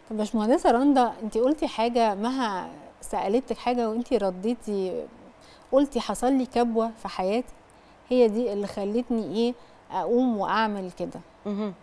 طب باشمهندسه رندا انت قلتي حاجه مها سالتك حاجه وانت رديتي قلتي حصل لي كبوه في حياتي هي دي اللي خلتني ايه اقوم واعمل كده مهم.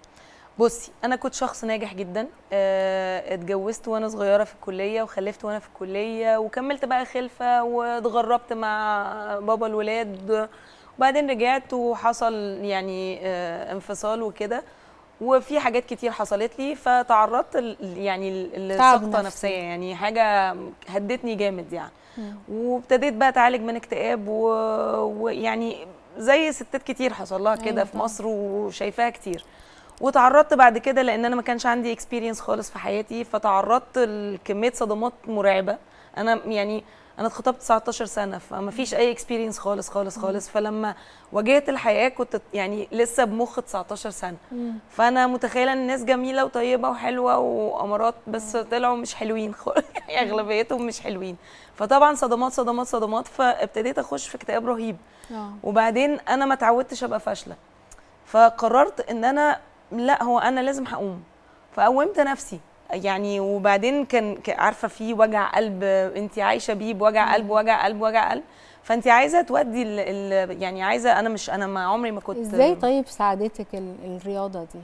بصي انا كنت شخص ناجح جدا آه، اتجوزت وانا صغيره في الكليه وخلفت وانا في الكليه وكملت بقى خلفه واتغربت مع بابا الولاد وبعدين رجعت وحصل يعني آه، انفصال وكده وفي حاجات كتير حصلت لي فتعرضت ل- يعني ل- تعب لسقطه نفسي. نفسيه يعني حاجه هدتني جامد يعني وابتديت بقى اتعالج من اكتئاب و- ويعني زي ستات كتير حصل لها كده أيوة في طبعاً. مصر وشايفاها كتير وتعرضت بعد كده لان انا ما كانش عندي اكسبيرينس خالص في حياتي فتعرضت لكميه صدمات مرعبه انا يعني انا اتخطبت 19 سنه فما فيش اي اكسبيرينس خالص خالص خالص فلما واجهت الحياه كنت يعني لسه بمخ 19 سنه فانا متخيله ان الناس جميله وطيبه وحلوه وامارات بس طلعوا مش حلوين خالص يعني اغلبيتهم مش حلوين فطبعا صدمات صدمات صدمات فابتديت اخش في اكتئاب رهيب اه وبعدين انا ما اتعودتش ابقى فاشله فقررت ان انا لا هو انا لازم هقوم فقومت نفسي يعني وبعدين كان ك- عارفه في وجع قلب انت عايشه بيه بوجع قلب وجع قلب وجع قلب فانت عايزه تودي ال ال يعني عايزه انا مش انا ما عمري ما كنت ازاي طيب ساعدتك ال- الرياضه دي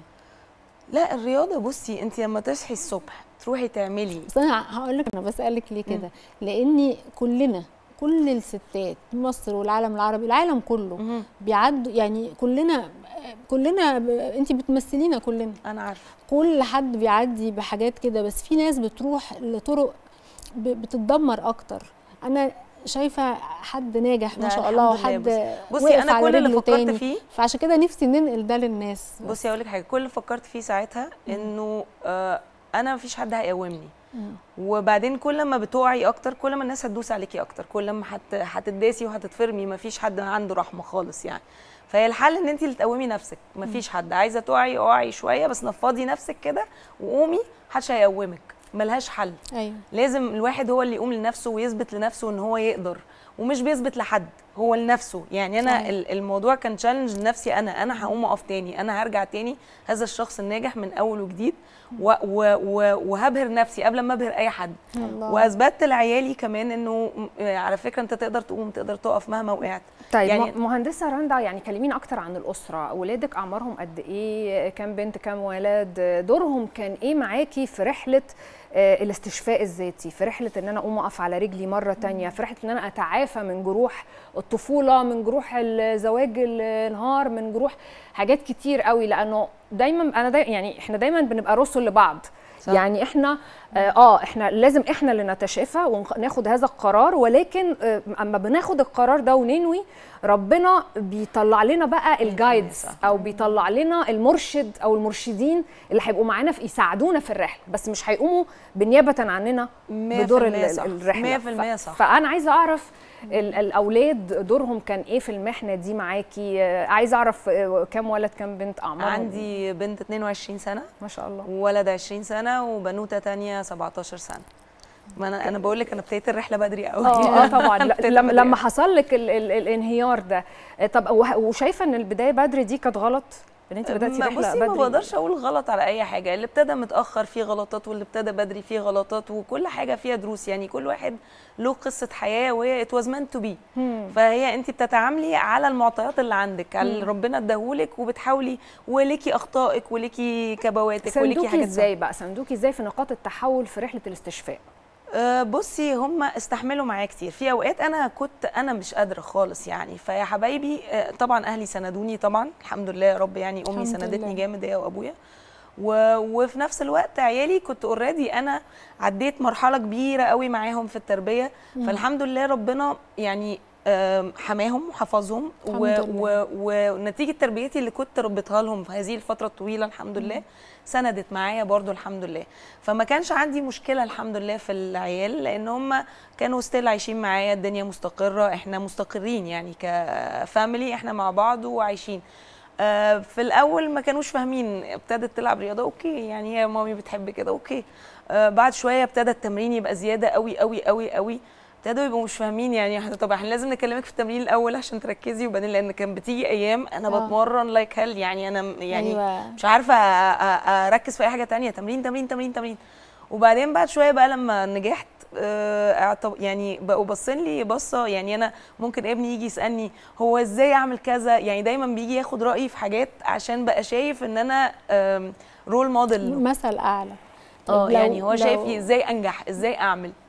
لا الرياضه بصي انت لما تصحي الصبح تروحي تعملي بس انا هقول لك انا بسالك ليه كده لاني كلنا كل الستات مصر والعالم العربي العالم كله مهم. بيعدوا يعني كلنا كلنا انت بتمثلينا كلنا انا عارفه كل حد بيعدي بحاجات كده بس في ناس بتروح لطرق ب- بتتدمر اكتر انا شايفه حد ناجح ما لا، شاء الله الحمد لله. وحد بصي وقف انا على كل اللي رجله فكرت تاني. فيه فعشان كده نفسي ننقل ده للناس بس. بصي اقول لك حاجه كل اللي فكرت فيه ساعتها انه آه انا مفيش حد هيقومني مم. وبعدين كل ما بتوعي اكتر كل ما الناس هتدوس عليكي اكتر كل ما هت... هتداسي وهتتفرمي مفيش حد عنده رحمه خالص يعني فهي الحل ان انت اللي تقومي نفسك مفيش حد عايزه توعي اوعي شويه بس نفضي نفسك كده وقومي محدش هيقومك ملهاش حل ايوه لازم الواحد هو اللي يقوم لنفسه ويثبت لنفسه ان هو يقدر ومش بيثبت لحد هو لنفسه يعني انا صحيح. ال- الموضوع كان تشالنج لنفسي انا انا هقوم اقف تاني انا هرجع تاني هذا الشخص الناجح من اول وجديد و و و وهبهر نفسي قبل ما ابهر اي حد الله. واثبتت لعيالي كمان انه م- على فكره انت تقدر تقوم تقدر تقف مهما وقعت طيب يعني- يعني مهندسه رندا يعني كلمينا اكتر عن الاسره اولادك اعمارهم قد ايه كام بنت كام ولد دورهم كان ايه معاكي في رحله آه، الاستشفاء الذاتي في رحله ان انا اقوم اقف على رجلي مره تانية في رحله ان انا اتعافى من جروح الطفوله من جروح الزواج النهار من جروح حاجات كتير قوي لانه دايما انا داي يعني احنا دايما بنبقى رسل لبعض صح. يعني احنا اه آه، احنا لازم احنا اللي نتشافى وناخد هذا القرار ولكن آه، اما بناخد القرار ده وننوي ربنا بيطلع لنا بقى الجايدز صح. او بيطلع لنا المرشد او المرشدين اللي هيبقوا معانا في يساعدونا في الرحله بس مش هيقوموا بالنيابه عننا بدور ال- 100% صح. الرحله 100% صح. فانا عايزه اعرف ال- الاولاد دورهم كان ايه في المحنه دي معاكي آه، عايزه اعرف آه، كام ولد كام بنت اعمارهم عندي بنت 22 سنه ما شاء الله وولد 20 سنه وبنوته تانية 17 سنه ما انا انا بقول لك انا ابتديت الرحله بدري قوي اه اه طبعا لا، ابتديت لما بدري لما قوي. حصل لك ال ال الانهيار ده آه، طب وه- وشايفه ان البدايه بدري دي كانت غلط ان انت بداتي ما- رحله بصي بدري ما بقدرش اقول غلط على اي حاجه اللي ابتدى متاخر فيه غلطات واللي ابتدى بدري فيه غلطات وكل حاجه فيها دروس يعني كل واحد له قصه حياه وهي ات واز meant تو بي مم. فهي انت بتتعاملي على المعطيات اللي عندك على اللي ربنا اداهولك وبتحاولي وليكي اخطائك وليكي كبواتك وليكي صندوقي حاجات ازاي بقى صندوقي ازاي في نقاط التحول في رحله الاستشفاء أه بصي هم استحملوا معايا كتير في اوقات انا كنت انا مش قادره خالص يعني فيا حبايبي أه طبعا اهلي سندوني طبعا الحمد لله يا رب يعني امي الحمد سندتني لله. جامد هي وابويا و... وفي نفس الوقت عيالي كنت اوريدي انا عديت مرحله كبيره قوي معاهم في التربيه فالحمد لله ربنا يعني آم، حماهم وحفظهم و... الحمد لله. و... ونتيجه تربيتي اللي كنت ربيتها لهم في هذه الفتره الطويله الحمد لله سندت معايا برضو الحمد لله فما كانش عندي مشكله الحمد لله في العيال لان هم كانوا ستيل عايشين معايا الدنيا مستقره احنا مستقرين يعني كفاميلي احنا مع بعض وعايشين آه، في الاول ما كانوش فاهمين ابتدت تلعب رياضه اوكي يعني هي مامي بتحب كده اوكي آه، بعد شويه ابتدى التمرين يبقى زياده قوي قوي قوي قوي ابتدوا يبقوا مش فاهمين يعني إحنا- طب احنا لازم نكلمك في التمرين الاول عشان تركزي وبعدين لان كان بتيجي ايام انا آه. بتمرن لايك هل يعني انا م- يعني أيوة. مش عارفه أ- أ- اركز في اي حاجه تانية تمرين تمرين تمرين تمرين وبعدين بعد شويه بقى لما نجحت آه، أعتب- يعني بقوا باصين لي بصه يعني انا ممكن ابني يجي يسالني هو ازاي اعمل كذا يعني دايما بيجي ياخد رايي في حاجات عشان بقى شايف ان انا رول موديل مثل اعلى اه لو- يعني هو لو- شايف ازاي انجح ازاي اعمل